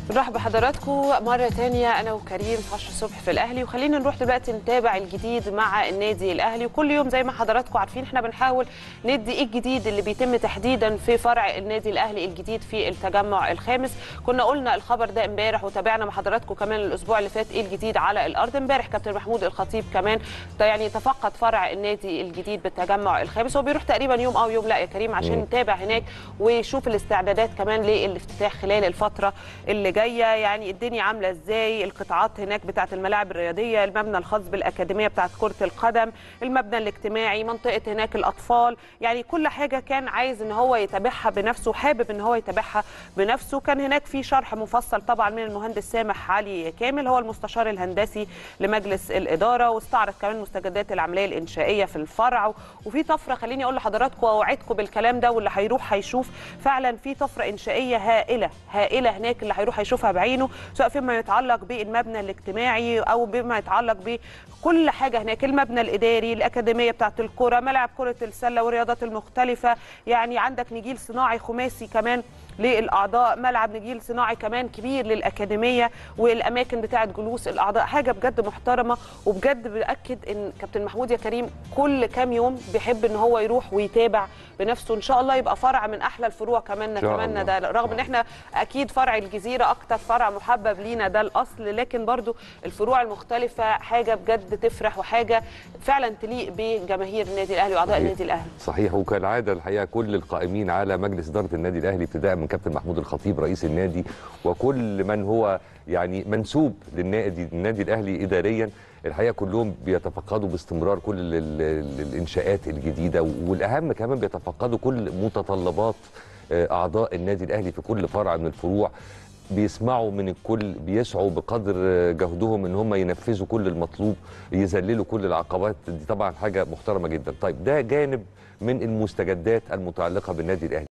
نرحب بحضراتكم مرة تانية أنا وكريم في 10 الصبح في الأهلي وخلينا نروح دلوقتي نتابع الجديد مع النادي الأهلي وكل يوم زي ما حضراتكم عارفين احنا بنحاول ندي إيه الجديد اللي بيتم تحديدا في فرع النادي الأهلي الجديد في التجمع الخامس كنا قلنا الخبر ده امبارح وتابعنا مع حضراتكم كمان الأسبوع اللي فات إيه الجديد على الأرض امبارح كابتن محمود الخطيب كمان يعني تفقد فرع النادي الجديد بالتجمع الخامس هو بيروح تقريبا يوم أو يوم لا يا كريم عشان مم. نتابع هناك ويشوف الاستعدادات كمان للافتتاح خلال الفترة اللي جايه يعني الدنيا عامله ازاي القطاعات هناك بتاعه الملاعب الرياضيه المبنى الخاص بالاكاديميه بتاعه كره القدم المبنى الاجتماعي منطقه هناك الاطفال يعني كل حاجه كان عايز ان هو يتابعها بنفسه حابب ان هو يتابعها بنفسه كان هناك في شرح مفصل طبعا من المهندس سامح علي كامل هو المستشار الهندسي لمجلس الاداره واستعرض كمان مستجدات العمليه الانشائيه في الفرع وفي طفره خليني اقول لحضراتكم واوعدكم بالكلام ده واللي هيروح هيشوف فعلا في طفره انشائيه هائله هائله هناك اللي هيروح هيشوفها بعينه سواء فيما يتعلق بالمبنى الاجتماعي او بما يتعلق بكل حاجه هناك المبنى الاداري الاكاديميه بتاعه الكره ملعب كره السله والرياضات المختلفه يعني عندك نجيل صناعي خماسي كمان للاعضاء ملعب نجيل صناعي كمان كبير للاكاديميه والاماكن بتاعه جلوس الاعضاء حاجه بجد محترمه وبجد باكد ان كابتن محمود يا كريم كل كام يوم بيحب ان هو يروح ويتابع بنفسه ان شاء الله يبقى فرع من احلى الفروع كمان إن شاء نتمنى الله. ده رغم ان احنا اكيد فرع الجزيره اكتر فرع محبب لينا ده الاصل لكن برضو الفروع المختلفه حاجه بجد تفرح وحاجه فعلا تليق بجماهير النادي الاهلي واعضاء صحيح. النادي الاهلي صحيح وكالعاده الحقيقه كل القائمين على مجلس اداره النادي الاهلي ابتداء من كابتن محمود الخطيب رئيس النادي وكل من هو يعني منسوب للنادي النادي الاهلي اداريا الحقيقه كلهم بيتفقدوا باستمرار كل ال- ال- الانشاءات الجديده والاهم كمان بيتفقدوا كل متطلبات آه، اعضاء النادي الاهلي في كل فرع من الفروع بيسمعوا من الكل بيسعوا بقدر آه، جهدهم ان هم ينفذوا كل المطلوب يذللوا كل العقبات دي طبعا حاجه محترمه جدا طيب ده جانب من المستجدات المتعلقه بالنادي الاهلي